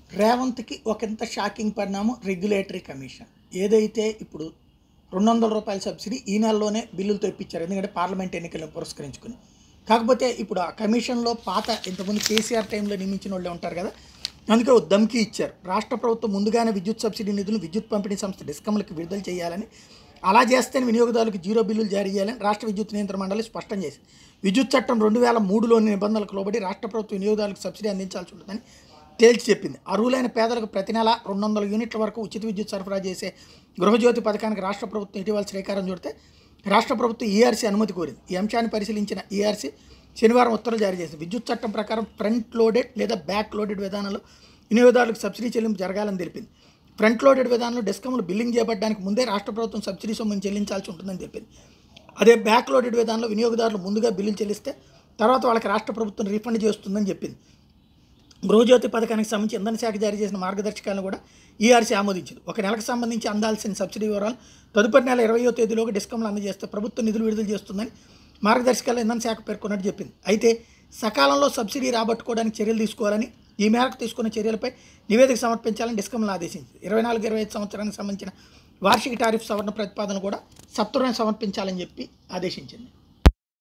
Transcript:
రేవంత్కి ఒకంత షాకింగ్ పరిణామం regulatory commission ఏదైతే ఇప్పుడు రెండు వందల రూపాయల సబ్సిడీ ఈ నెలలోనే బిల్లులు తెప్పించారు ఎందుకంటే పార్లమెంట్ ఎన్నికలను పురస్కరించుకుని కాకపోతే ఇప్పుడు ఆ కమిషన్లో పాత ఇంతకుముందు కేసీఆర్ టైంలో నియమించిన వాళ్ళే ఉంటారు కదా అందుకే ఓ ధమ్కీ ఇచ్చారు రాష్ట్ర ప్రభుత్వం ముందుగానే విద్యుత్ సబ్సిడీ నిధులు విద్యుత్ పంపిణీ సంస్థ డిస్కమ్లకు విడుదల చేయాలని అలా చేస్తేనే వినియోగదారులకు జీరో బిల్లులు జారీ చేయాలని రాష్ట్ర విద్యుత్ నియంత్రణ మండలి స్పష్టం చేసింది విద్యుత్ చట్టం రెండు వేల మూడులోని నిబంధనలకు లోబడి రాష్ట్ర ప్రభుత్వం వినియోగదారులకు సబ్సిడీ అందించాల్సి ఉంటుందని తేల్చి చెప్పింది అర్హులైన పేదలకు ప్రతి నెల రెండు వందల యూనిట్ల వరకు ఉచిత విద్యుత్ సరఫరా చేసే గృహజ్యోతి పథకానికి రాష్ట్ర ప్రభుత్వం ఇటీవల శ్రీకారం చుడితే రాష్ట్ర ప్రభుత్వం ఈఆర్సీ అనుమతి కోరింది ఈ అంశాన్ని పరిశీలించిన ఈఆర్సీ శనివారం ఉత్తర్వులు జారీ చేసింది విద్యుత్ చట్టం ప్రకారం ఫ్రంట్ లోడెడ్ లేదా బ్యాక్ లోడెడ్ విధానంలో వినియోగదారులకు సబ్సిడీ చెల్లింపు జరగాలని తెలిపింది ఫ్రంట్ లోడెడ్ విధానంలో డిస్కమ్లు బిల్లింగ్ చేపట్టడానికి ముందే రాష్ట్ర ప్రభుత్వం సబ్సిడీ సొమ్మును చెల్లించాల్సి ఉంటుందని చెప్పింది అదే బ్యాక్ లోడెడ్ విధానంలో వినియోగదారులు ముందుగా బిల్లులు చెల్లిస్తే తర్వాత వాళ్ళకి రాష్ట్ర ప్రభుత్వం రీఫండ్ చేస్తుందని చెప్పింది గృహజ్యోతి పథకానికి సంబంధించి ఇంధన శాఖ జారీ చేసిన మార్గదర్శకాలను కూడా ఈఆర్సీ ఆమోదించింది ఒక నెలకు సంబంధించి అందాల్సిన సబ్సిడీ వివరాలు తదుపరి నెల ఇరవయో తేదీలోగా డిస్కంలు అందజేస్తే ప్రభుత్వం నిధులు విడుదల చేస్తుందని మార్గదర్శకాలు ఇంధన శాఖ పేర్కొన్నట్టు చెప్పింది అయితే సకాలంలో సబ్సిడీ రాబట్టుకోవడానికి చర్యలు తీసుకోవాలని ఈ మేరకు తీసుకున్న చర్యలపై నివేదిక సమర్పించాలని డిస్కంలను ఆదేశించింది ఇరవై నాలుగు ఇరవై ఐదు సంవత్సరానికి సంబంధించిన వార్షిక టారిఫ్ సవరణ ప్రతిపాదన కూడా సత్వరమే సమర్పించాలని చెప్పి ఆదేశించింది